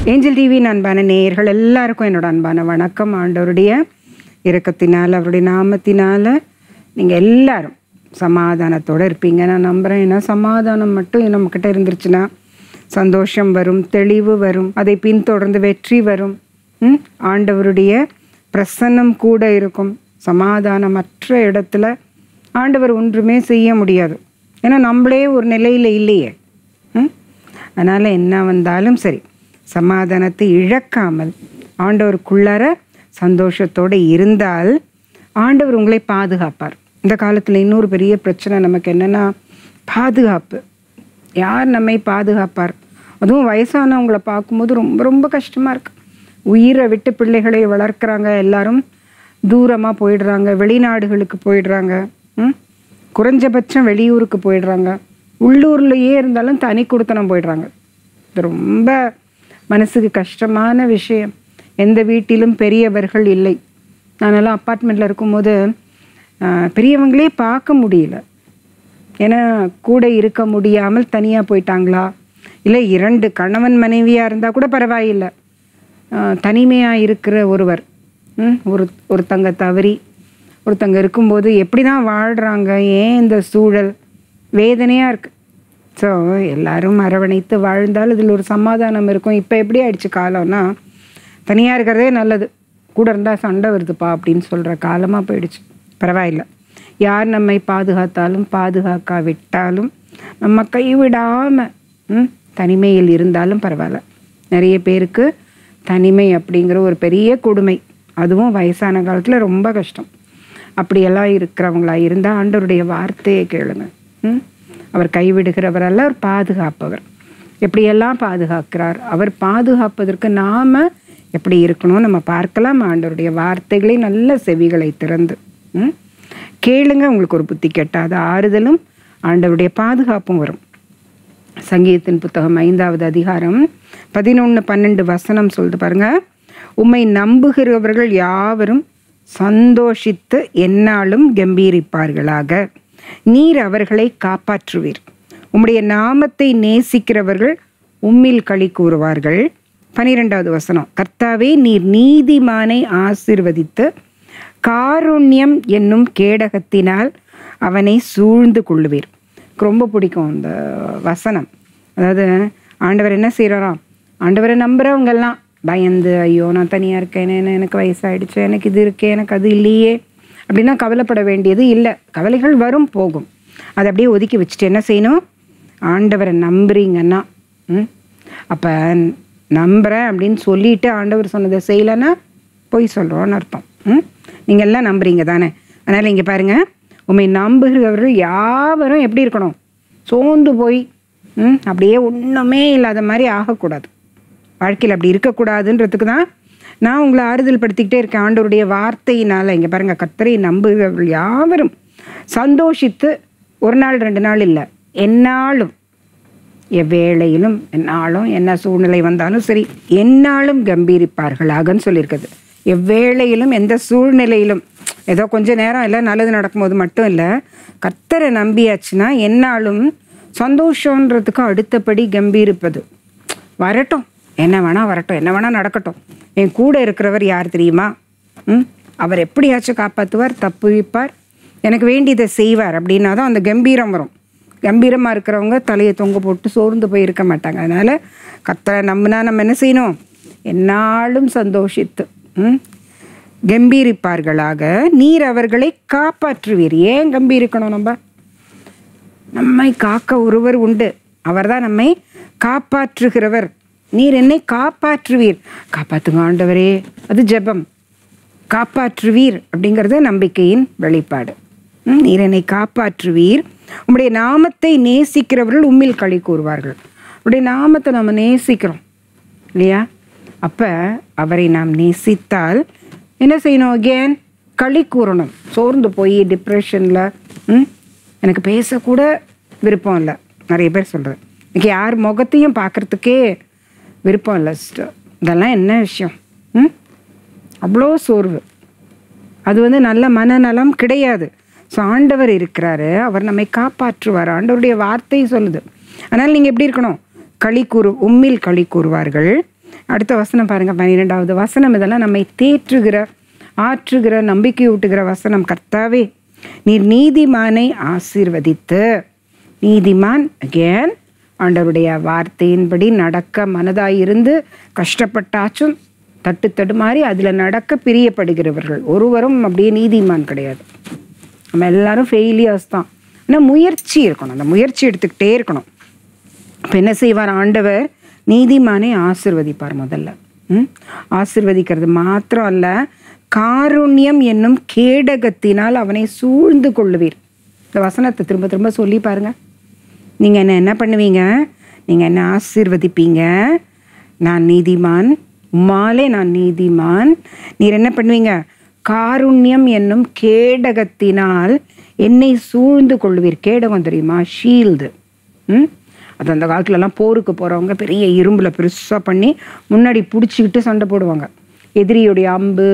Angel டிவியின் அன்பான நேயர்கள் எல்லாருக்கும் என்னோட அன்பான வணக்கம் ஆண்டவருடைய இரக்கத்தினால் அவருடைய நாமத்தினால நீங்கள் எல்லாரும் சமாதானத்தோடு இருப்பீங்க நான் நம்புகிறேன் ஏன்னா சமாதானம் மட்டும் நம்மக்கிட்ட இருந்துருச்சுன்னா சந்தோஷம் வரும் தெளிவு வரும் அதை பின்தொடர்ந்து வெற்றி வரும் ம்? ஆண்டவருடைய பிரசன்னம் கூட இருக்கும் சமாதானமற்ற இடத்துல ஆண்டவர் ஒன்றுமே செய்ய முடியாது ஏன்னா நம்மளே ஒரு நிலையில் இல்லையே ம்? அதனால் என்ன வந்தாலும் சரி சமாதானத்தை இழக்காமல் ஆண்டவருக்குள்ளார சந்தோஷத்தோடு இருந்தால் ஆண்டவர் உங்களை பாதுகாப்பார் இந்த காலத்தில் இன்னொரு பெரிய பிரச்சனை நமக்கு என்னென்னா பாதுகாப்பு யார் நம்மை பாதுகாப்பார் அதுவும் வயசானவங்களை பார்க்கும்போது ரொம்ப ரொம்ப கஷ்டமாக இருக்கு உயிரை விட்டு பிள்ளைகளை வளர்க்குறாங்க எல்லாரும் தூரமாக போயிடுறாங்க வெளிநாடுகளுக்கு போயிடுறாங்க ம்? குறைஞ்சபட்சம் வெளியூருக்கு போயிடுறாங்க உள்ளூர்லேயே இருந்தாலும் தனி கொடுத்தனம் போயிடுறாங்க இது ரொம்ப மனசுக்கு கஷ்டமான விஷயம் எந்த வீட்டிலும் பெரியவர்கள் இல்லை நானெல்லாம் அப்பார்ட்மெண்ட்டில் இருக்கும்போது ஆஹ், பெரியவங்களே பார்க்க முடியல ஏன்னா கூட இருக்க முடியாமல் தனியாக போயிட்டாங்களா இல்லை இரண்டு கணவன் மனைவியாக இருந்தால் கூட பரவாயில்லை தனிமையாக இருக்கிற ஒருவர் ம், ஒரு ஒருத்தங்க தவறி ஒருத்தங்க இருக்கும்போது எப்படி தான் வாழ்கிறாங்க ஏன் இந்த சூழல் வேதனையாக இருக்குது ஸோ எல்லாரும் அரவணைத்து வாழ்ந்தால் இதில் ஒரு சமாதானம் இருக்கும் இப்போ எப்படி ஆயிடுச்சு காலம்னா தனியாக இருக்கிறதே நல்லது கூட இருந்தால் சண்டை வருதுப்பா அப்படின்னு சொல்கிற காலமாக போயிடுச்சு பரவாயில்ல யார் நம்மை பாதுகாத்தாலும் பாதுகாக்காவிட்டாலும் நம்ம கைவிடாமல் ம், தனிமையில் இருந்தாலும் பரவாயில்ல நிறைய பேருக்கு தனிமை அப்படிங்கிற ஒரு பெரிய கொடுமை அதுவும் வயசான காலத்தில் ரொம்ப கஷ்டம் அப்படியெல்லாம் இருக்கிறவங்களா இருந்தால் ஆண்டவருடைய வார்த்தையை கேளுங்க ம்? அவர் கைவிடுகிறவர் அல்ல அவர் பாதுகாப்பவர் எப்படியெல்லாம் பாதுகாக்கிறார் அவர் பாதுகாப்பதற்கு நாம் எப்படி இருக்கணும் நம்ம பார்க்கலாம் ஆண்டவருடைய வார்த்தைகளை நல்ல செவிகளை திறந்து ம்? கேளுங்க உங்களுக்கு ஒரு புத்தி கெட்டாத ஆறுதலும் ஆண்டவருடைய பாதுகாப்பும் வரும் சங்கீதத்தின் புத்தகம் ஐந்தாவது அதிகாரம் பதினொன்று பன்னெண்டு வசனம் சொல்லிட்டு பாருங்க உம்மை நம்புகிறவர்கள் யாவரும் சந்தோஷித்து எந்நாளும் கம்பீரிப்பார்களாக நீர் அவர்களை காப்பாற்றுவீர் உம்முடைய நாமத்தை நேசிக்கிறவர்கள் உம்மில் களி கூறுவார்கள் பனிரெண்டாவது வசனம் கர்த்தாவே நீர் நீதிமானை ஆசிர்வதித்து காருண்யம் என்னும் கேடகத்தினால் அவனை சூழ்ந்து கொள்ளுவீர் எனக்கு ரொம்ப பிடிக்கும் இந்த வசனம் அதாவது ஆண்டவர் என்ன செய்கிறாராம் ஆண்டவரை நம்புகிறவங்கெல்லாம் பயந்து ஐயோ நான் தனியாக இருக்கேன் எனக்கு வயசாயிடுச்சு எனக்கு இது இருக்கே எனக்கு அது இல்லையே அப்படின்னா கவலைப்பட வேண்டியது இல்லை கவலைகள் வரும் போகும் அதை அப்படியே ஒதுக்கி வச்சுட்டு என்ன செய்யணும் ஆண்டவரை நம்புறீங்கன்னா ம் அப்போ நம்புகிறேன் அப்படின்னு சொல்லிட்டு ஆண்டவர் சொன்னதை செய்யலைன்னா பொய் சொல்கிறோன்னு அர்த்தம் ம் நீங்கள் எல்லாம் நம்புறீங்க தானே அதனால் இங்கே பாருங்கள் உண்மை நம்புகிறவர்கள் யாவரும் எப்படி இருக்கணும் சோர்ந்து போய் ம் அப்படியே ஒன்றுமே இல்லாத மாதிரி ஆகக்கூடாது வாழ்க்கையில் அப்படி இருக்கக்கூடாதுன்றதுக்கு தான் நான் உங்களை ஆறுதல் படுத்திக்கிட்டே இருக்கேன் ஆண்டவருடைய வார்த்தையினால் இங்கே பாருங்கள் கர்த்தரை நம்புகிறவர்கள் யாவரும் சந்தோஷித்து ஒரு நாள் ரெண்டு நாள் இல்லை எந்நாளும் எவ்வேளையிலும் எந்நாளும் என்ன சூழ்நிலை வந்தாலும் சரி எந்நாளும் கம்பீரிப்பார்களாகன்னு சொல்லியிருக்குது எவ்வேளையிலும் எந்த சூழ்நிலையிலும் ஏதோ கொஞ்ச நேரம் இல்லை நல்லது நடக்கும்போது மட்டும் இல்லை கர்த்தரை நம்பியாச்சுன்னா எந்நாளும் சந்தோஷன்றதுக்கு அடுத்தபடி கம்பீரிப்பது வரட்டும் என்ன வேணால் வரட்டும் என்ன வேணால் நடக்கட்டும் என் கூட இருக்கிறவர் யார் தெரியுமா ம் அவர் எப்படியாச்சும் காப்பாற்றுவார் தப்புவிப்பார் எனக்கு வேண்டியதை செய்வார் அப்படின்னா தான் அந்த கம்பீரம் வரும் கம்பீரமாக இருக்கிறவங்க தலையை தொங்க போட்டு சோர்ந்து போய் இருக்க மாட்டாங்க அதனால் கத்தரை நம்பினா நம்ம என்ன செய்யணும் எந்நாளும் சந்தோஷித்து ம் கம்பீரிப்பார்களாக நீர் அவர்களை காப்பாற்றுவீர் ஏன் கம்பீரிக்கணும் நம்ம நம்மை காக்க ஒருவர் உண்டு அவர்தான் நம்மை காப்பாற்றுகிறவர் நீர் என்னை காப்பாற்றுவீர் காப்பாற்றுங்க ஆண்டவரே அது ஜெபம் காப்பாற்றுவீர் அப்படிங்கிறது நம்பிக்கையின் வெளிப்பாடு ம், நீர் என்னை காப்பாற்றுவீர் உம்முடைய நாமத்தை நேசிக்கிறவர்கள் உம்மில் களி கூறுவார்கள் உடைய நாமத்தை நம்ம நேசிக்கிறோம் இல்லையா அப்போ அவரை நாம் நேசித்தால் என்ன செய்யணும் அகேன் களி கூறணும் சோர்ந்து போய் டிப்ரெஷனில் ம் எனக்கு பேசக்கூட விருப்பம் இல்லை நிறைய பேர் சொல்கிறது எனக்கு யார் முகத்தையும் பார்க்குறதுக்கே விருப்பம் இல்லை சிஸ்டர் இதெல்லாம் என்ன விஷயம் ம் அவ்வளோ சோர்வு அது வந்து நல்ல மனநலம் கிடையாது ஸோ ஆண்டவர் இருக்கிறாரு அவர் நம்மை காப்பாற்றுவார் ஆண்டவருடைய வார்த்தை சொல்லுது அதனால் நீங்கள் எப்படி இருக்கணும் களி கூறு உம்மில் களி கூறுவார்கள் அடுத்த வசனம் பாருங்க பன்னிரெண்டாவது வசனம் இதெல்லாம் நம்மை தேற்றுகிற ஆற்றுகிற நம்பிக்கை ஊட்டுகிற வசனம் கர்த்தாவே நீர் நீதிமானை ஆசீர்வதித்து நீதிமான் அகேன் ஆண்டவருடைய வார்த்தையின்படி நடக்க மனதாயிருந்து கஷ்டப்பட்டாச்சும் தட்டு தடுமாறி அதில் நடக்க பிரியப்படுகிறவர்கள் ஒருவரும் அப்படியே நீதிமான் கிடையாது நம்ம எல்லாரும் ஃபெயிலியர்ஸ் தான் ஆனால் முயற்சி இருக்கணும் அந்த முயற்சி எடுத்துக்கிட்டே இருக்கணும் இப்போ என்ன செய்வார் ஆண்டவர் நீதிமானை ஆசிர்வதிப்பார் முதல்ல ம்? ஆசிர்வதிக்கிறது மாத்திரம் அல்ல காருண்யம் என்னும் கேடகத்தினால் அவனை சூழ்ந்து கொள்ளுவீர் இந்த வசனத்தை திரும்ப திரும்ப சொல்லி பாருங்க நீங்கள் என்ன என்ன பண்ணுவீங்க நீங்கள் என்ன ஆசீர்வதிப்பீங்க நான் நீதிமான் உம்மாலே நான் நீதிமான் நீர் என்ன பண்ணுவீங்க காருண்யம் என்னும் கேடகத்தினால் என்னை சூழ்ந்து கொள்வீர் கேடகம் தெரியுமா ஷீல்டு ம் அது அந்த காலத்துலலாம் போருக்கு போகிறவங்க பெரிய இரும்பில் பெருசாக பண்ணி முன்னாடி பிடிச்சிக்கிட்டு சண்டை போடுவாங்க எதிரியுடைய அம்பு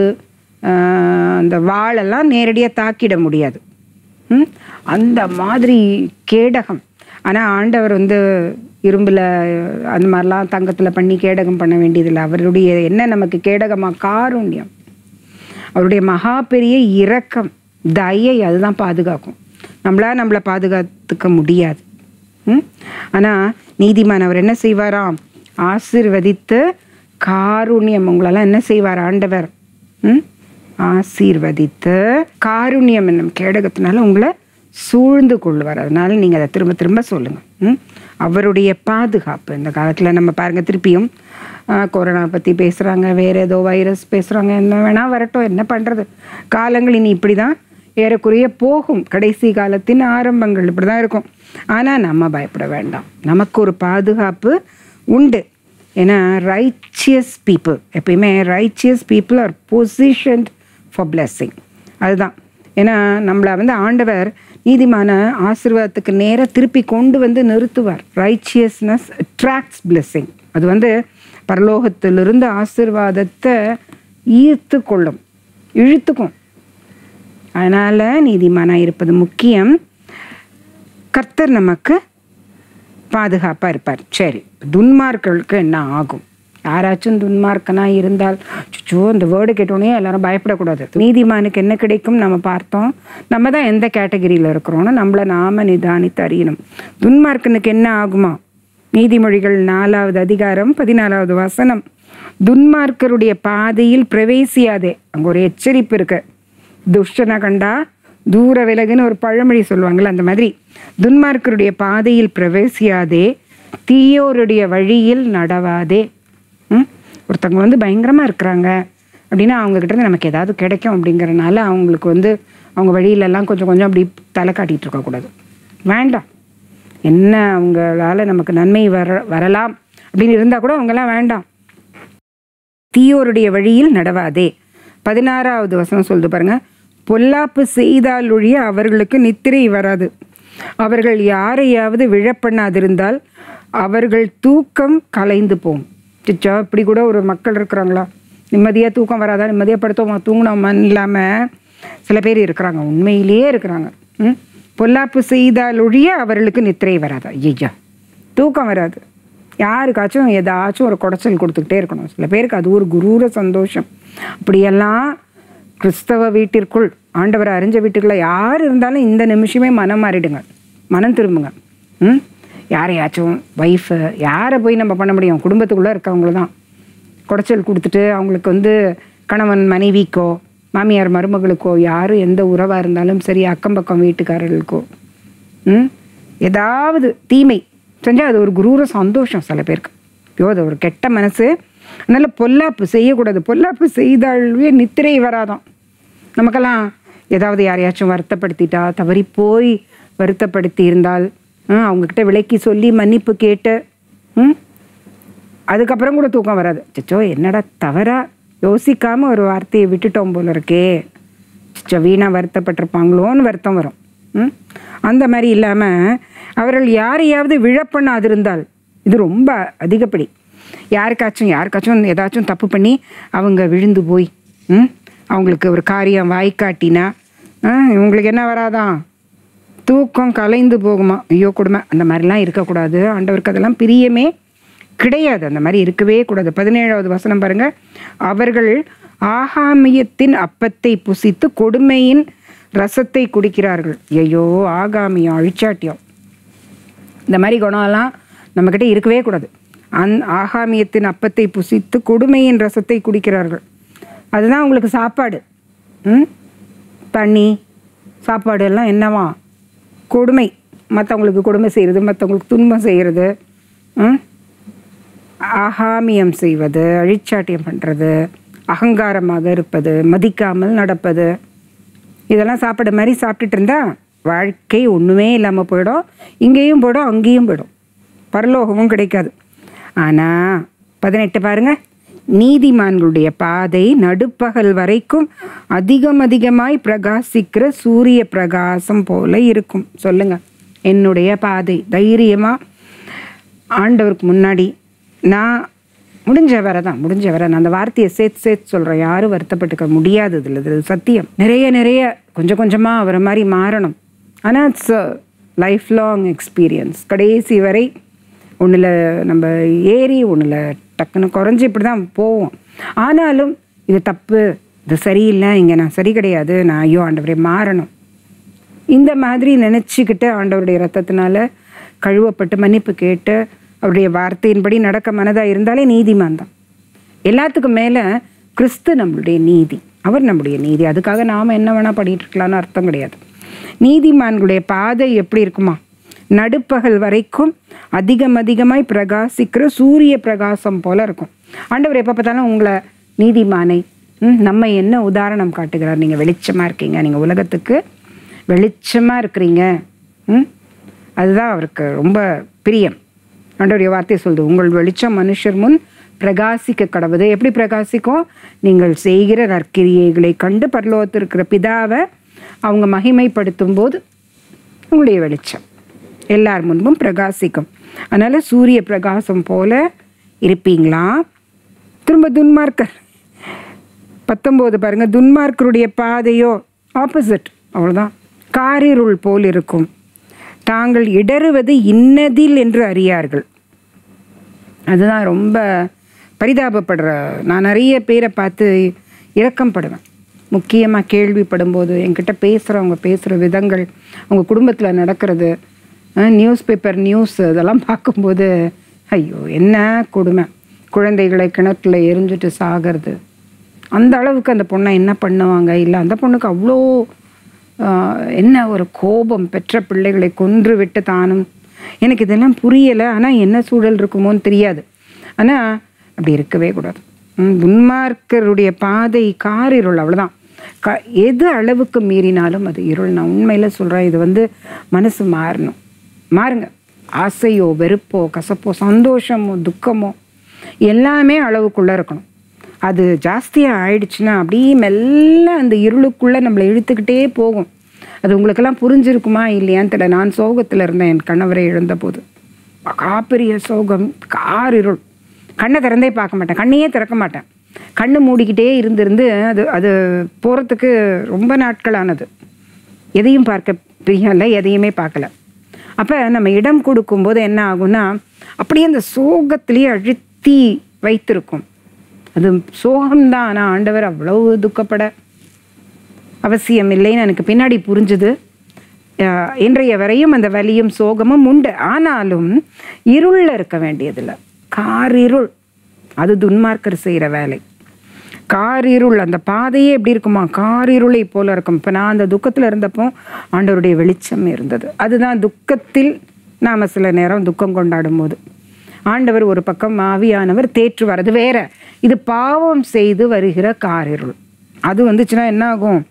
ஆஹ், அந்த வாளெல்லாம் நேரடியாக தாக்கிட முடியாது ம்? அந்த மாதிரி கேடகம் ஆனால் ஆண்டவர் வந்து இரும்பில் அந்த மாதிரிலாம் தங்கத்தில் பண்ணி கேடகம் பண்ண வேண்டியதில்லை அவருடைய என்ன நமக்கு கேடகமாக காருண்யம் அவருடைய மகா பெரிய இரக்கம் தயை அதுதான் பாதுகாக்கும் நம்மளா நம்மளை பாதுகாத்துக்க முடியாது ம் ஆனால் நீதிமான் அவர் என்ன செய்வாராம் ஆசீர்வதித்து காருண்யம் உங்களெல்லாம் என்ன செய்வார் ஆண்டவர் ம் ஆசீர்வதித்து காருண்யம் என்னும் கேடகத்தினால உங்களை சூழ்ந்து கொள்வார் அதனால நீங்கள் அதை திரும்ப திரும்ப சொல்லுங்கள் ம் அவருடைய பாதுகாப்பு இந்த காலத்தில் நம்ம பாருங்கள் திருப்பியும் ஆ, கொரோனா பற்றி பேசுகிறாங்க வேறு ஏதோ வைரஸ் பேசுகிறாங்க என்ன வேணால் வரட்டும் என்ன பண்ணுறது காலங்கள் இனி இப்படி தான் ஏறக்குறைய போகும் கடைசி காலத்தின் ஆரம்பங்கள் இப்படி தான் இருக்கும் ஆனால் நம்ம பயப்பட வேண்டாம் நமக்கு ஒரு பாதுகாப்பு உண்டு ஏன்னா ரைச்சியஸ் பீப்புள் எப்பயுமே righteous people are positioned for blessing அதுதான் ஏன்னா நம்மளை வந்து ஆண்டவர் நீதிமான ஆசீர்வாதத்துக்கு நேராக திருப்பி கொண்டு வந்து நிறுத்துவார் ரைச்சியஸ்னஸ் attracts blessing அது வந்து பரலோகத்திலிருந்து ஆசீர்வாதத்தை ஈர்த்து கொள்ளும் இழுத்துக்கும் அதனால் நீதிமானாக இருப்பது முக்கியம் கர்த்தர் நமக்கு பாதுகாப்பாக இருப்பார் சரி துன்மார்களுக்கு என்ன ஆகும் யாராச்சும் துன்மார்க்கனா இருந்தால் சுச்சோ இந்த வேர்டு கேட்டோடனே எல்லாரும் பயப்படக்கூடாது நீதிமானுக்கு என்ன கிடைக்கும் நம்ம பார்த்தோம் நம்ம தான் எந்த கேட்டகரியில் இருக்கிறோம்னு நம்மளை நாம நிதானித்து அறியணும் துன்மார்க்கனுக்கு என்ன ஆகுமா நீதிமொழிகள் நாலாவது அதிகாரம் பதினாலாவது வசனம் துன்மார்க்கருடைய பாதையில் பிரவேசியாதே அங்கே ஒரு எச்சரிப்பு இருக்கு துஷ்டனை கண்டா தூர விலகுன்னு ஒரு பழமொழி சொல்லுவாங்கள்ல அந்த மாதிரி துன்மார்க்கருடைய பாதையில் பிரவேசியாதே தீயோருடைய வழியில் நடவாதே ம்? ஒருத்தவங்க வந்து பயங்கரமாக இருக்கிறாங்க அப்படின்னா அவங்க கிட்ட இருந்து நமக்கு ஏதாவது கிடைக்கும் அப்படிங்கறனால அவங்களுக்கு வந்து அவங்க வழியிலெல்லாம் கொஞ்சம் கொஞ்சம் அப்படி தலை காட்டிகிட்டு இருக்கக்கூடாது வேண்டாம் என்ன அவங்களால நமக்கு நன்மை வர வரலாம் அப்படின்னு இருந்தால் கூட அவங்கெல்லாம் வேண்டாம் தீயோருடைய வழியில் நடவாதே பதினாறாவது வசனம் சொல்லுது பாருங்க பொல்லாப்பு செய்தால் ஒழிய அவர்களுக்கு நித்திரை வராது அவர்கள் யாரையாவது விழப்பண்ணாதிருந்தால் அவர்கள் தூக்கம் கலைந்து போகும் சிச்சா இப்படி கூட ஒரு மக்கள் இருக்கிறாங்களா நிம்மதியாக தூக்கம் வராதா நிம்மதியாக படுத்தோமா தூங்கினோமான்னு இல்லாமல் சில பேர் இருக்கிறாங்க உண்மையிலேயே இருக்கிறாங்க ம் பொல்லாப்பு செய்தால் ஒழிய அவர்களுக்கு நித்திரை வராதா ஐயா தூக்கம் வராது யாருக்காச்சும் ஏதாச்சும் ஒரு குடைச்சல் கொடுத்துக்கிட்டே இருக்கணும் சில பேருக்கு அது ஒரு குரூர சந்தோஷம் அப்படியெல்லாம் கிறிஸ்தவ வீட்டிற்குள் ஆண்டவரை அறிஞ்ச வீட்டுக்குள்ள யார் இருந்தாலும் இந்த நிமிஷமே மனம் மாறிடுங்க மனம் திரும்புங்க ம் யாரையாச்சும் ஒய்ஃபு யாரை போய் நம்ம பண்ண முடியும் குடும்பத்துக்குள்ளே இருக்கவங்கள தான் குடைச்சல் கொடுத்துட்டு அவங்களுக்கு வந்து கணவன் மனைவிக்கோ மாமியார் மருமகளுக்கோ யாரும் எந்த உறவாக இருந்தாலும் சரி அக்கம் பக்கம் வீட்டுக்காரர்களுக்கோ ம் ஏதாவது தீமை செஞ்சால் அது ஒரு குரூர சந்தோஷம் சில பேருக்கு ஐயோ அது ஒரு கெட்ட மனசு அதனால் பொல்லாப்பு செய்யக்கூடாது பொல்லாப்பு செய்தாலே நித்திரை வராதாம் நமக்கெல்லாம் ஏதாவது யாரையாச்சும் வருத்தப்படுத்திட்டா தவறி போய் வருத்தப்படுத்தி இருந்தால் ஆ, அவங்கக்கிட்ட விலைக்கு சொல்லி மன்னிப்பு கேட்டு ம் அதுக்கப்புறம் கூட தூக்கம் வராது சச்சோ என்னடா தவறா யோசிக்காம ஒரு வார்த்தையை விட்டுட்டோம் போல இருக்கே சச்சோ வீணா வருத்தப்பட்டிருப்பாங்களோன்னு வருத்தம் வரும் ம் அந்த மாதிரி இல்லாமல் அவர்கள் யாரையாவது விழப்பண்ணாதிருந்தால் இது ரொம்ப அதிகப்படி யாருக்காச்சும் யாருக்காச்சும் ஏதாச்சும் தப்பு பண்ணி அவங்க விழுந்து போய் ம் அவங்களுக்கு ஒரு காரியம் வாய்க்காட்டினா ஆ, இவங்களுக்கு என்ன வராதான் தூக்கம் கலைந்து போகுமா ஐயோ கொடுமை அந்த மாதிரிலாம் இருக்கக்கூடாது ஆண்டவருக்கு அதெல்லாம் பிரியமே கிடையாது அந்த மாதிரி இருக்கவே கூடாது பதினேழாவது வசனம் பாருங்க அவர்கள் ஆகாமியத்தின் அப்பத்தை புசித்து கொடுமையின் ரசத்தை குடிக்கிறார்கள் ஐயோ ஆகாமியம் அழிச்சாட்டியம் இந்த மாதிரி குணம்லாம் நம்மக்கிட்ட இருக்கவே கூடாது அந் ஆகாமியத்தின் அப்பத்தை புசித்து கொடுமையின் ரசத்தை குடிக்கிறார்கள் அதுதான் உங்களுக்கு சாப்பாடு ம் தண்ணி சாப்பாடு எல்லாம் என்னவா கொடுமை மற்றவங்களுக்கு கொடுமை செய்கிறது மற்றவங்களுக்கு துன்பம் செய்கிறது ம் ஆகாமியம் செய்வது அழிச்சாட்டியம் பண்ணுறது அகங்காரமாக இருப்பது மதிக்காமல் நடப்பது இதெல்லாம் சாப்பிட மாதிரி சாப்பிட்டுட்டு இருந்தா வாழ்க்கை ஒன்றுமே இல்லாமல் போயிடும் இங்கேயும் போயிடும் அங்கேயும் போயிடும் பரலோகமும் கிடைக்காது ஆனால் பதினெட்டு பாருங்க நீதிமான்களுடைய பாதை நடுப்பகல் வரைக்கும் அதிகம் அதிகமாய் பிரகாசிக்கிற சூரிய பிரகாசம் போல இருக்கும் சொல்லுங்க என்னுடைய பாதை தைரியமாக ஆண்டவருக்கு முன்னாடி நான் முடிஞ்ச வரை தான் முடிஞ்ச வரை நான் அந்த வார்த்தையை சேர்த்து சேர்த்து சொல்கிறேன் யாரும் வருத்தப்பட்டுக்க முடியாது இதில் இது சத்தியம் நிறைய நிறைய கொஞ்சம் கொஞ்சமாக அவரை மாதிரி மாறணும் ஆனால் இட்ஸ் லைஃப் லாங் எக்ஸ்பீரியன்ஸ் கடைசி வரை ஒன்றில் நம்ம ஏறி ஒன்றில் டக்குன்னு குறைஞ்சி இப்படி தான் போவோம் ஆனாலும் இது தப்பு இது சரியில்லை இங்கே நான் சரி கிடையாது நான் ஐயோ ஆண்டவரே மாறணும் இந்த மாதிரி நினச்சிக்கிட்டு ஆண்டவருடைய ரத்தத்தினால கழுவப்பட்டு மன்னிப்பு கேட்டு அவருடைய வார்த்தையின்படி நடக்க மனதாக இருந்தாலே நீதிமான் தான் எல்லாத்துக்கும் மேலே கிறிஸ்து நம்மளுடைய நீதி அவர் நம்முடைய நீதி அதுக்காக நாம் என்ன வேணால் பண்ணிட்டு இருக்கலாம்னு அர்த்தம் கிடையாது நீதிமான்களுடைய பாதை எப்படி இருக்குமா நடுப்பகல் வரைக்கும் அதிகம் அதிகமாய் பிரகாசிக்கிற சூரிய பிரகாசம் போல இருக்கும் ஆண்டவர் எப்போ பார்த்தாலும் உங்களை நீதிமானை ம், நம்ம என்ன உதாரணம் காட்டுகிறார் நீங்கள் வெளிச்சமாக இருக்கீங்க நீங்கள் உலகத்துக்கு வெளிச்சமாக இருக்கிறீங்க ம் அதுதான் அவருக்கு ரொம்ப பிரியம் ஆண்டவருடைய வார்த்தை சொல்லுது உங்கள் வெளிச்சம் மனுஷர் முன் பிரகாசிக்க கடவுது எப்படி பிரகாசிக்கும் நீங்கள் செய்கிற நற்கிரியைகளை கண்டு பரலோகத்தில் இருக்கிற பிதாவை அவங்க மகிமைப்படுத்தும் போது உங்களுடைய வெளிச்சம் எல்லார் முன்பும் பிரகாசிக்கும் அதனால் சூரிய பிரகாசம் போல இருப்பீங்களா திரும்ப துன்மார்க்கர் பத்தொம்போது பாருங்க துன்மார்க்கருடைய பாதையோ ஆப்போசிட் அவ்வளோதான் காரிருள் போல் இருக்கும் தாங்கள் இடறுவது இன்னதில் என்று அறியார்கள் அதுதான் ரொம்ப பரிதாபப்படுற நான் நிறைய பேரை பார்த்து இரக்கம்படுவேன் முக்கியமாக கேள்விப்படும்போது என்கிட்ட பேசுகிறவங்க பேசுகிற விதங்கள் அவங்க குடும்பத்தில் நடக்கிறது நியூஸ் பேப்பர் நியூஸ் இதெல்லாம் பார்க்கும்போது ஐயோ என்ன கொடுமை குழந்தைகளை கிணத்துல எரிஞ்சிட்டு சாகிறது அந்த அளவுக்கு அந்த பொண்ணை என்ன பண்ணுவாங்க இல்லை அந்த பொண்ணுக்கு அவ்வளோ ஆஹ், என்ன ஒரு கோபம் பெற்ற பிள்ளைகளை கொன்று விட்டு தானும் எனக்கு இதெல்லாம் புரியலை ஆனால் என்ன சூழல் இருக்குமோன்னு தெரியாது ஆனால் அப்படி இருக்கவே கூடாது ம், துன்மார்க்கருடைய பாதை கார் இருள் அவ்வளோதான் க எது அளவுக்கு மீறினாலும் அது இருள் நான் உண்மையில் சொல்கிறேன் இது வந்து மனசு மாறணும் மாறுங்க ஆசையோ வெறுப்போ கசப்போ சந்தோஷமோ துக்கமோ எல்லாமே அளவுக்குள்ளே இருக்கணும் அது ஜாஸ்தியாக ஆயிடுச்சுன்னா அப்படியே மெல்ல அந்த இருளுக்குள்ளே நம்மளை இழுத்துக்கிட்டே போகும் அது உங்களுக்கெல்லாம் புரிஞ்சிருக்குமா இல்லையான்னு தெரியல நான் சோகத்தில் இருந்தேன் என் கணவரை இழந்தபோது மகாபெரிய சோகம் கார் இருள் கண்ணை திறந்தே பார்க்க மாட்டேன் கண்ணையே திறக்க மாட்டேன் கண்ணு மூடிக்கிட்டே இருந்திருந்து அது அது போகிறதுக்கு ரொம்ப நாட்கள் ஆனது எதையும் பார்க்க பிரியம் இல்லை எதையுமே பார்க்கல அப்போ நம்ம இடம் கொடுக்கும்போது என்ன ஆகும்னா அப்படியே அந்த சோகத்திலேயே அழுத்தி வைத்திருக்கும் அது சோகம்தான் ஆனால் ஆண்டவர் அவ்வளவு துக்கப்பட அவசியம் இல்லைன்னு எனக்கு பின்னாடி புரிஞ்சுது அஹ் இன்றைய வரையும் அந்த வலியும் சோகமும் உண்டு ஆனாலும் இருளில் இருக்க வேண்டியதில்லை காரிருள் அது துன்மார்க்கர் செய்கிற வேலை காரிருள் அந்த பாதையே எப்படி இருக்குமா காரிருளை போல இருக்கும் இப்போ நான் அந்த துக்கத்தில் இருந்தப்போ ஆண்டவருடைய வெளிச்சம் இருந்தது அதுதான் துக்கத்தில் நாம் சில நேரம் துக்கம் கொண்டாடும் போது ஆண்டவர் ஒரு பக்கம் ஆவியானவர் தேற்று வர்றது வேற இது பாவம் செய்து வருகிற காரிருள் அது வந்துச்சுன்னா என்ன ஆகும்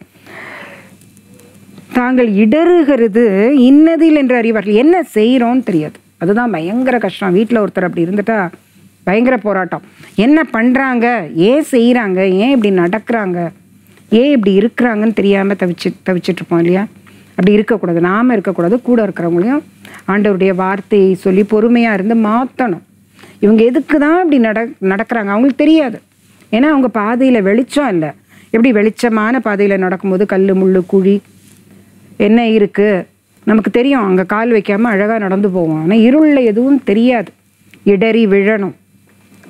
தாங்கள் இடறுகிறது இன்னதில் என்று அறிவார்கள் என்ன செய்கிறோன்னு தெரியாது அதுதான் பயங்கர கஷ்டம் வீட்டில் ஒருத்தர் அப்படி இருந்துட்டா பயங்கர போராட்டம் என்ன பண்ணுறாங்க ஏன் செய்கிறாங்க ஏன் இப்படி நடக்கிறாங்க ஏன் இப்படி இருக்கிறாங்கன்னு தெரியாமல் தவிச்சு தவிச்சிட்டு இருப்போம் இல்லையா அப்படி இருக்கக்கூடாது நாம இருக்கக்கூடாது கூட இருக்கிறவங்களையும் ஆண்டவருடைய வார்த்தையை சொல்லி பொறுமையாக இருந்து மாற்றணும் இவங்க எதுக்கு தான் இப்படி நட நடக்கிறாங்க அவங்களுக்கு தெரியாது ஏன்னா அவங்க பாதையில் வெளிச்சம் இல்லை எப்படி வெளிச்சமான பாதையில் நடக்கும்போது கல் முள்ளு குழி என்ன இருக்குது நமக்கு தெரியும் அங்கே கால் வைக்காமல் அழகாக நடந்து போவோம் ஆனால் இருளில் எதுவும் தெரியாது இடறி விழணும்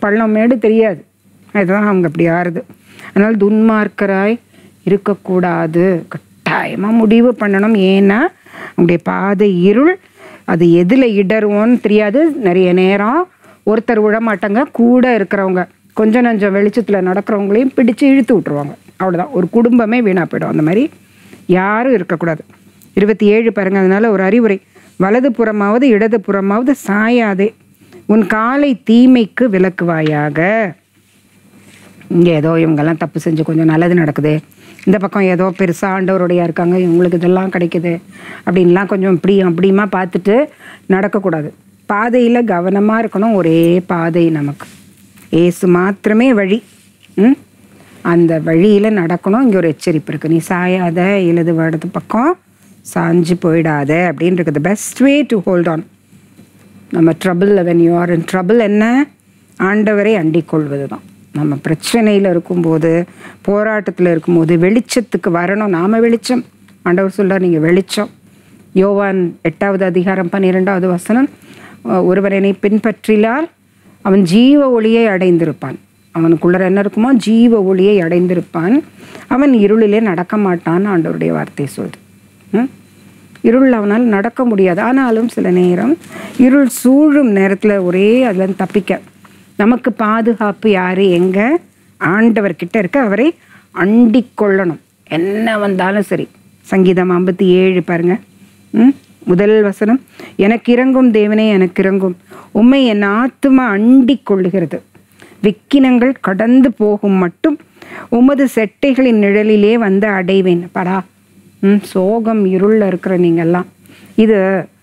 பள்ளம் மேடு தெரியாது அதுதான் அவங்க அப்படி ஆறுது அதனால் துன்மார்க்கராய் இருக்கக்கூடாது கட்டாயமாக முடிவு பண்ணணும் ஏன்னா அவங்களுடைய பாதை இருள் அது எதில் இடருவோன்னு தெரியாது நிறைய நேரம் ஒருத்தர் விழ மாட்டாங்க கூட இருக்கிறவங்க கொஞ்சம் நஞ்சம் வெளிச்சத்தில் நடக்கிறவங்களையும் பிடிச்சு இழுத்து விட்ருவாங்க அவ்வளோதான் ஒரு குடும்பமே வீணாக போயிடும் அந்த மாதிரி யாரும் இருக்கக்கூடாது இருபத்தி ஏழு பாருங்க அதனால ஒரு அறிவுரை வலது புறமாவது இடது புறமாவது சாயாதே உன் காலை தீமைக்கு விலக்குவாயாக இங்கே ஏதோ இவங்கெல்லாம் தப்பு செஞ்சு கொஞ்சம் நல்லது நடக்குது இந்த பக்கம் ஏதோ பெருசாக ஆண்டவருடைய இருக்காங்க இவங்களுக்கு இதெல்லாம் கிடைக்குது அப்படின்லாம் கொஞ்சம் இப்படி அப்படியுமா பார்த்துட்டு நடக்கக்கூடாது பாதையில் கவனமாக இருக்கணும் ஒரே பாதை நமக்கு ஏசு மாத்திரமே வழி ம் அந்த வழியில் நடக்கணும் இங்கே ஒரு எச்சரிப்பு இருக்குது நீ சாயாத எழுது வடது பக்கம் சாஞ்சு போயிடாத அப்படின்னு இருக்குது best way to hold on நம்ம ட்ரபிளில் when you are in trouble என்ன ஆண்டவரை அண்டிக் கொள்வது தான் நம்ம பிரச்சனையில் இருக்கும்போது போராட்டத்தில் இருக்கும்போது வெளிச்சத்துக்கு வரணும் நாம வெளிச்சம் ஆண்டவர் சொல்றார் நீங்கள் வெளிச்சம் யோவான் எட்டாவது அதிகாரம் பன்னிரெண்டாவது வசனம் அஹ், ஒருவரனை பின்பற்றினால் அவன் ஜீவ ஒளியை அடைந்திருப்பான் அவனுக்குள்ள என்ன இருக்குமோ ஜீவ ஒளியை அடைந்திருப்பான் அவன் இருளிலே நடக்க மாட்டான்னு ஆண்டவருடைய வார்த்தை சொல்லுது ம்? இருள் அவனால் நடக்க முடியாது ஆனாலும் சில நேரம் இருள் சூழும் நேரத்தில் ஒரே அதில் தப்பிக்க நமக்கு பாதுகாப்பு யார் எங்கே ஆண்டவர்கிட்ட இருக்க அவரை அண்டிக் கொள்ளணும் என்ன வந்தாலும் சரி சங்கீதம் ஐம்பத்தி ஏழு பாருங்க ம் முதல் வசனம் எனக்கு இறங்கும் தேவனே எனக்கு இறங்கும் உம்மை என் ஆத்துமா அண்டிக் கொள்ளுகிறது விக்கினங்கள் கடந்து போகும் மட்டும் உமது செட்டைகளின் நிழலிலே வந்து அடைவேன் படா ம் சோகம் இருளில் இருக்கிற நீங்கெல்லாம் இது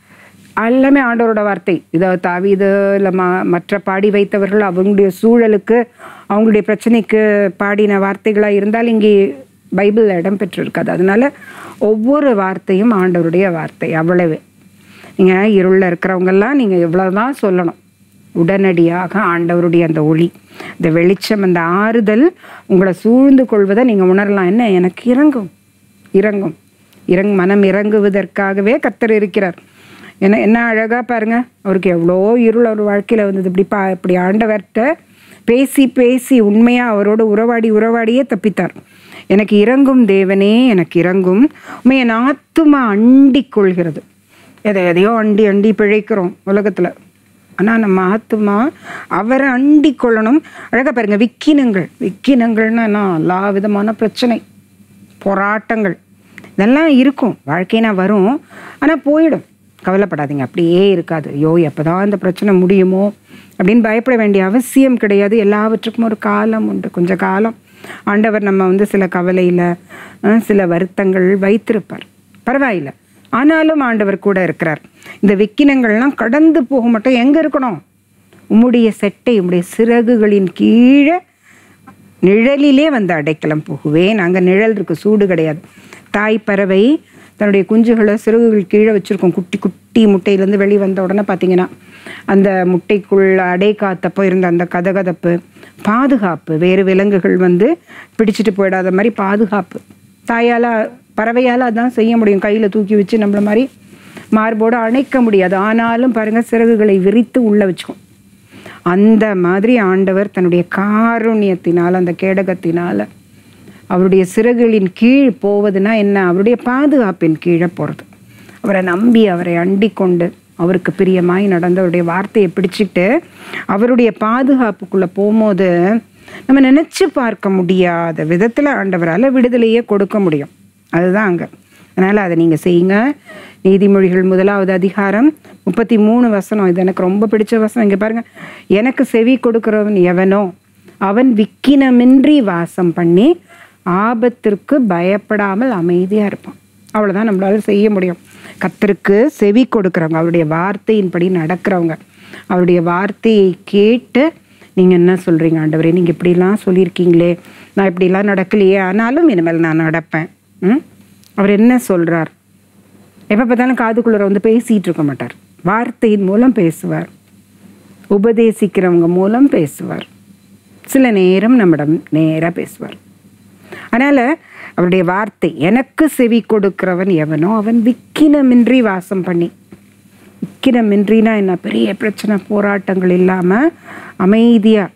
எல்லாமே ஆண்டவரோட வார்த்தை இதை தாவீது இல்லை ம மற்ற பாடி வைத்தவர்கள் அவங்களுடைய சூழலுக்கு அவங்களுடைய பிரச்சனைக்கு பாடின வார்த்தைகளாக இருந்தால் இங்கே பைபிளில் இடம் பெற்றிருக்காது அதனால ஒவ்வொரு வார்த்தையும் ஆண்டவருடைய வார்த்தை அவ்வளவு நீங்கள் இருளில் இருக்கிறவங்கெல்லாம் நீங்கள் இவ்வளோதான் சொல்லணும் உடனடியாக ஆண்டவருடைய அந்த ஒளி இந்த வெளிச்சம் அந்த ஆறுதல் உங்களை சூழ்ந்து கொள்வதை நீங்கள் உணரலாம் என்ன எனக்கு இறங்கும் இறங்கும் இறங் மனம் இறங்குவதற்காகவே கர்த்தர் இருக்கிறார் என்ன என்ன அழகாக பாருங்க அவருக்கு எவ்வளோ இருள் அவர் வாழ்க்கையில் வந்தது இப்படி பா இப்படி ஆண்டவர்கிட்ட பேசி பேசி உண்மையாக அவரோடு உறவாடி உறவாடியே தப்பித்தார் எனக்கு இறங்கும் தேவனே எனக்கு இறங்கும் உண்மை என் ஆத்துமா அண்டிக் கொள்கிறது எதை எதையோ அண்டி அண்டி பிழைக்கிறோம் உலகத்தில் ஆனால் நம்ம ஆத்துமா அவரை அண்டி கொள்ளணும் அழகாக பாருங்க விக்கினங்கள் விக்கினங்கள்னா என்ன எல்லா விதமான பிரச்சனை போராட்டங்கள் இதெல்லாம் இருக்கும் வாழ்க்கைனா வரும் ஆனால் போயிடும் கவலைப்படாதீங்க அப்படியே இருக்காது ஐயோ எப்போதான் இந்த பிரச்சனை முடியுமோ அப்படின்னு பயப்பட வேண்டிய அவசியம் கிடையாது எல்லாவற்றுக்கும் ஒரு காலம் உண்டு கொஞ்சம் காலம் ஆண்டவர் நம்ம வந்து சில கவலையில் அஹ், சில வருத்தங்கள் வைத்திருப்பார் பரவாயில்லை ஆனாலும் ஆண்டவர் கூட இருக்கிறார் இந்த விக்கினங்கள்லாம் கடந்து போக மட்டும் எங்கே இருக்கணும் உம்முடைய செட்டை உம்முடைய சிறகுகளின் கீழே நிழலிலே வந்து அடைக்கலம் போகுவேன் அங்கே நிழல் இருக்கு சூடு கிடையாது தாய் பறவை தன்னுடைய குஞ்சுகளை சிறகுகள் கீழே வச்சிருக்கோம் குட்டி குட்டி முட்டையிலேருந்து வெளியே வந்த உடனே பார்த்தீங்கன்னா அந்த முட்டைக்குள் அடை காத்தப்போ இருந்த அந்த கதகதப்பு பாதுகாப்பு வேறு விலங்குகள் வந்து பிடிச்சிட்டு போயிடாத மாதிரி பாதுகாப்பு தாயால் பறவையால் அதான் செய்ய முடியும் கையில் தூக்கி வச்சு நம்மள மாதிரி மார்போடு அணைக்க முடியாது ஆனாலும் பாருங்கள் சிறகுகளை விரித்து உள்ளே வச்சுக்கும் அந்த மாதிரி ஆண்டவர் தன்னுடைய காருண்யத்தினால் அந்த கேடகத்தினால் அவருடைய சிறகுகளின் கீழ் போவதுனா என்ன அவருடைய பாதுகாப்பின் கீழே போகிறது அவரை நம்பி அவரை அண்டிக் கொண்டு அவருக்கு பிரியமாய் நடந்து அவருடைய வார்த்தையை பிடிச்சிட்டு அவருடைய பாதுகாப்புக்குள்ளே போகும்போது நம்ம நினச்சி பார்க்க முடியாத விதத்தில் ஆண்டவரால் விடுதலையே கொடுக்க முடியும் அதுதான் அங்கே அதனால் அதை நீங்கள் செய்யுங்க நீதிமொழிகள் முதலாவது அதிகாரம் முப்பத்தி மூணு வசனம் இது எனக்கு ரொம்ப பிடிச்ச வசனம் இங்கே பாருங்க எனக்கு செவி கொடுக்கிறவன் எவனோ அவன் விக்கினமின்றி வாசம் பண்ணி ஆபத்திற்கு பயப்படாமல் அமைதியாக இருப்பான் அவ்வளோதான் நம்மளால செய்ய முடியும் கத்தருக்கு செவி கொடுக்குறவங்க அவருடைய வார்த்தையின்படி நடக்கிறவங்க அவருடைய வார்த்தையை கேட்டு நீங்கள் என்ன சொல்கிறீங்க ஆண்டவரே நீங்கள் இப்படிலாம் சொல்லியிருக்கீங்களே நான் இப்படிலாம் நடக்கலையே ஆனாலும் இனிமேல் நான் நடப்பேன் ம் அவர் என்ன சொல்கிறார் எப்போ பார்த்தாலும் காதுக்குள்ளர வந்து பேசிகிட்டு இருக்க மாட்டார் வார்த்தையின் மூலம் பேசுவார் உபதேசிக்கிறவங்க மூலம் பேசுவார் சில நேரம் நம்மிடம் நேராக பேசுவார் அதனால் அவருடைய வார்த்தை எனக்கு செவி கொடுக்கிறவன் எவனோ அவன் விக்கினமின்றி வாசம் பண்ணி விக்கினமின்றினா என்ன பெரிய பிரச்சனை போராட்டங்கள் இல்லாமல் அமைதியாக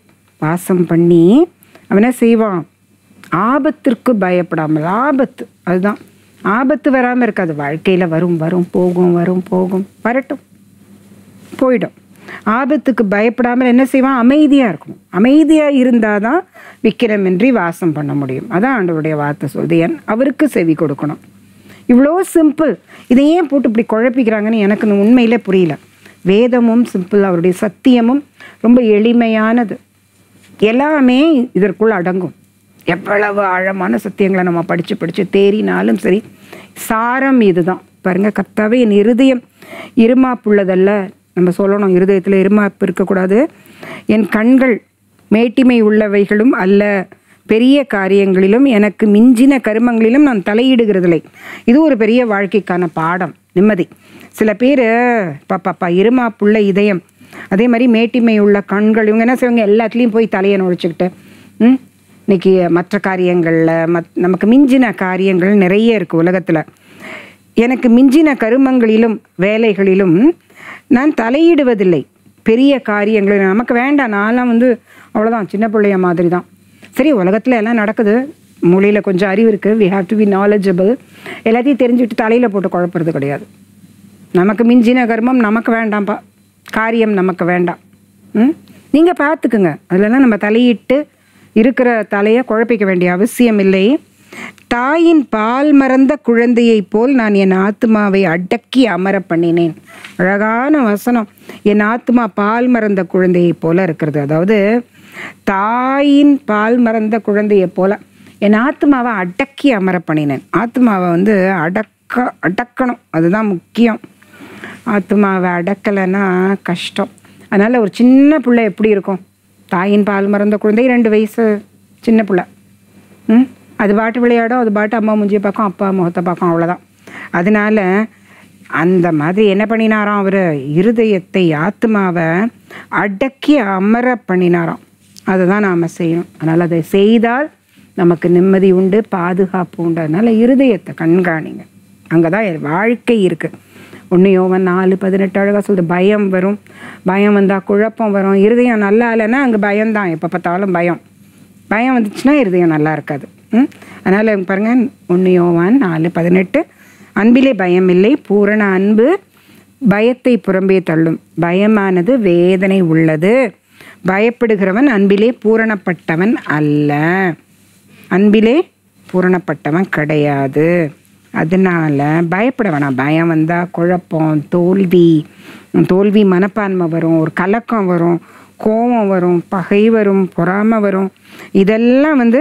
வாசம் பண்ணி அவனை செய்வான் ஆபத்திற்கு பயப்படாமல் ஆபத்து அதுதான் ஆபத்து வராமல் இருக்காது வாழ்க்கையில் வரும் வரும் போகும் வரும் போகும் வரட்டும் போயிடும் ஆபத்துக்கு பயப்படாமல் என்ன செய்வான் அமைதியாக இருக்கணும் அமைதியாக இருந்தால் தான் விக்கிரமின்றி வாசம் பண்ண முடியும் அதான் ஆண்டவருடைய வார்த்தை சொல்லுது என் அவருக்கு செவி கொடுக்கணும் இவ்வளோ சிம்பிள் இதை ஏன் போட்டு இப்படி குழப்பிக்கிறாங்கன்னு எனக்கு உண்மையிலே புரியல வேதமும் சிம்பிள் அவருடைய சத்தியமும் ரொம்ப எளிமையானது எல்லாமே இதற்குள் அடங்கும் எவ்வளவு ஆழமான சத்தியங்களை நம்ம படித்து படித்து தேறினாலும் சரி சாரம் இதுதான் பாருங்க கர்த்தாவே என் இருதயம் இருமாப்புள்ளதல்ல நம்ம சொல்லணும் இருதயத்தில் இருமாப்பு இருக்கக்கூடாது என் கண்கள் மேட்டிமை உள்ளவைகளும் அல்ல பெரிய காரியங்களிலும் எனக்கு மிஞ்சின கருமங்களிலும் நான் தலையிடுகிறதில்லை இது ஒரு பெரிய வாழ்க்கைக்கான பாடம் நிம்மதி சில பேர் பாப்பாப்பா இருமாப்புள்ள இதயம் அதே மாதிரி மேட்டிமை உள்ள கண்கள் இவங்க என்ன செய்வாங்க எல்லாத்துலேயும் போய் தலையை நுழைச்சிக்கிட்டு ம் இன்னைக்கு மற்ற காரியங்களில் மத் நமக்கு மிஞ்சின காரியங்கள் நிறைய இருக்குது உலகத்தில் எனக்கு மிஞ்சின கருமங்களிலும் வேலைகளிலும் நான் தலையிடுவதில்லை பெரிய காரியங்கள் நமக்கு வேண்டாம் நான்லாம் வந்து அவ்வளோதான் சின்ன பிள்ளைய மாதிரி தான் சரி உலகத்தில் எல்லாம் நடக்குது மொழியில் கொஞ்சம் அறிவு இருக்குது we have to be knowledgeable எல்லாத்தையும் தெரிஞ்சுக்கிட்டு தலையில் போட்டு குழப்புறது கிடையாது நமக்கு மிஞ்சின கர்மம் நமக்கு வேண்டாம்ப்பா காரியம் நமக்கு வேண்டாம் ம் நீங்கள் பார்த்துக்குங்க அதிலலாம் நம்ம தலையிட்டு இருக்கிற தலையை குழப்பிக்க வேண்டிய அவசியம் இல்லை தாயின் பால் மறந்த குழந்தையைப் போல் நான் என் ஆத்மாவை அடக்கி அமர பண்ணினேன் அழகான வசனம் என் ஆத்மா பால் மறந்த குழந்தையைப் போல இருக்கிறது அதாவது தாயின் பால் மறந்த குழந்தையைப் போல என் ஆத்மாவை அடக்கி அமர பண்ணினேன் ஆத்மாவை வந்து அடக்க அடக்கணும் அதுதான் முக்கியம் ஆத்மாவை அடக்கலைன்னா கஷ்டம் அதனால் ஒரு சின்ன பிள்ளை எப்படி இருக்கும் தாயின் பால் மறந்த குழந்தை ரெண்டு வயசு சின்ன பிள்ளை ம் அது பாட்டு விளையாடும் அது பாட்டு அம்மா முஞ்சியை பார்க்கும் அப்பா முகத்தை பார்க்கும் அவ்வளோதான் அதனால அந்த மாதிரி என்ன பண்ணினாராம் அவர் இருதயத்தை ஆத்மாவை அடக்கி அமர பண்ணினாராம் அதை தான் நாம் செய்யணும் அதனால் அதை செய்தால் நமக்கு நிம்மதி உண்டு பாதுகாப்பு உண்டு அதனால் இருதயத்தை கண்காணிங்க அங்கே தான் வாழ்க்கை இருக்குது ஒன்று யோவன் நாலு பதினெட்டு அழகாக சொல்லுது பயம் வரும் பயம் வந்தால் குழப்பம் வரும் இருதயம் நல்லா இல்லைன்னா அங்கே பயம்தான் எப்போ பார்த்தாலும் பயம் பயம் வந்துச்சுன்னா இருதயம் நல்லா இருக்காது ம் அதனால் பாருங்கள் ஒன்று யோவான் நாலு பதினெட்டு அன்பிலே பயம் இல்லை பூரண அன்பு பயத்தை புறம்பே தள்ளும் பயமானது வேதனை உள்ளது பயப்படுகிறவன் அன்பிலே பூரணப்பட்டவன் அல்ல அன்பிலே பூரணப்பட்டவன் கிடையாது அதனால பயப்பட வேணாம் பயம் வந்தால் குழப்பம் தோல்வி தோல்வி மனப்பான்மை வரும் ஒரு கலக்கம் வரும் கோபம் வரும் பகை வரும் பொறாமை வரும் இதெல்லாம் வந்து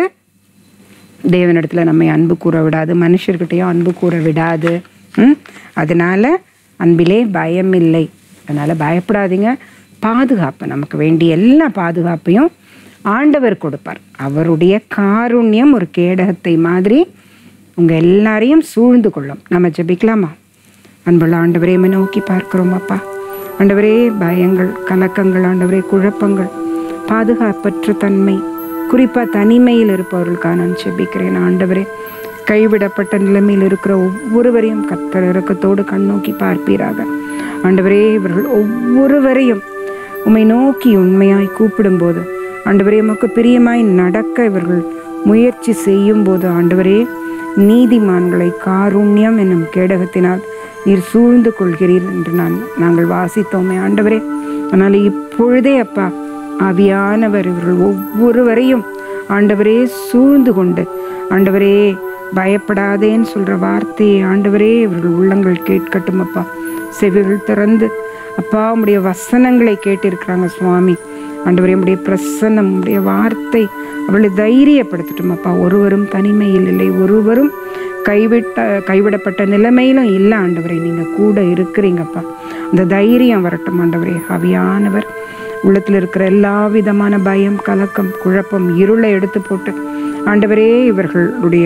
தேவனிடத்தில் நம்மை அன்பு கூற விடாது மனுஷர்கிட்டையும் அன்பு கூற விடாது ம் அதனால அன்பிலே பயம் இல்லை அதனால் பயப்படாதீங்க பாதுகாப்பு நமக்கு வேண்டிய எல்லா பாதுகாப்பையும் ஆண்டவர் கொடுப்பார் அவருடைய காருண்யம் ஒரு கேடகத்தை மாதிரி உங்கள் எல்லாரையும் சூழ்ந்து கொள்ளும் நம்ம ஜெபிக்கலாமா அன்புள்ள ஆண்டவரே உம்மை நோக்கி பார்க்கிறோம் அப்பா ஆண்டவரே பயங்கள் கலக்கங்கள் ஆண்டவரே குழப்பங்கள் பாதுகாப்பற்ற தன்மை குறிப்பாக தனிமையில் இருப்பவர்களுக்காக நான் ஜெபிக்கிறேன் ஆண்டவரே கைவிடப்பட்ட நிலைமையில் இருக்கிற ஒவ்வொருவரையும் கத்தர் இறக்கத்தோடு கண்ணோக்கி பார்ப்பீராக ஆண்டவரே இவர்கள் ஒவ்வொருவரையும் உம்மை நோக்கி உண்மையாய் கூப்பிடும்போது ஆண்டவரே உமக்கு பிரியமாய் நடக்க இவர்கள் முயற்சி செய்யும் போது ஆண்டவரே நீதிமான்களை காருண்யம் என்னும் கேடகத்தினால் நீர் சூழ்ந்து கொள்கிறீர் என்று நான் நாங்கள் வாசித்தோமே ஆண்டவரே ஆனால் இப்பொழுதே அப்பா ஆவியானவர் இவர்கள் ஒவ்வொருவரையும் ஆண்டவரே சூழ்ந்து கொண்டு ஆண்டவரே பயப்படாதேன்னு சொல்ற வார்த்தையை ஆண்டவரே இவர்கள் உள்ளங்கள் கேட்கட்டும் அப்பா செவிகள் திறந்து அப்பா உம்முடைய வசனங்களை கேட்டிருக்கிறாங்க சுவாமி ஆண்டவரே உம்முடைய பிரசன்னம் உம்முடைய வார்த்தை அவளை தைரியப்படுத்தட்டும் அப்பா ஒருவரும் தனிமையில் இல்லை ஒருவரும் கைவிட்ட கைவிடப்பட்ட நிலைமையிலும் இல்லை ஆண்டவரே நீங்கள் கூட இருக்கிறீங்கப்பா அந்த தைரியம் வரட்டும் ஆண்டவரே அவியானவர் உள்ளத்தில் இருக்கிற எல்லா விதமான பயம் கலக்கம் குழப்பம் இருளை எடுத்து போட்டு ஆண்டவரே இவர்களுடைய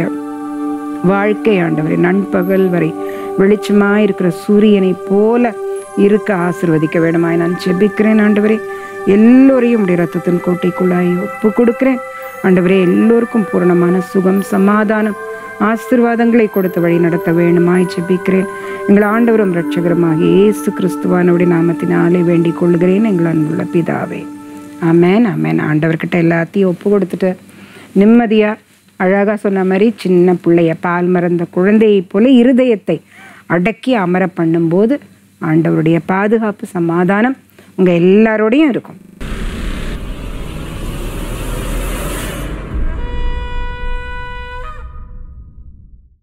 வாழ்க்கை ஆண்டவரே நண்பகல் வரை வெளிச்சமாய் இருக்கிற சூரியனை போல இருக்க ஆசிர்வதிக்க வேண்டுமாய் நான் ஜெபிக்கிறேன் ஆண்டவரே எல்லோரையும் உடைய ரத்தத்தின் கோட்டைக்குள்ளாய் ஒப்பு கொடுக்கிறேன் ஆண்டவரே எல்லோருக்கும் பூரணமான சுகம் சமாதானம் ஆசிர்வாதங்களை கொடுத்து வழி நடத்த வேண்டுமாய் ஜெபிக்கிறேன் எங்கள் ஆண்டவரும் இரட்சகருமாக இயேசு கிறிஸ்துவானுடைய நாமத்தினாலே வேண்டிக் கொள்கிறேன் எங்கள் அன்புள்ள பிதாவே ஆமேன் ஆமேன் ஆண்டவர்கிட்ட எல்லாத்தையும் ஒப்பு கொடுத்துட்டு நிம்மதியாக அழகாக சொன்ன மாதிரி சின்ன பிள்ளைய பால் மறந்த குழந்தையைப் போல இருதயத்தை அடக்கி அமர பண்ணும்போது ஆண்டவருடைய பாதுகாப்பு சமாதானம் உங்கள் எல்லாரோடையும் இருக்கும்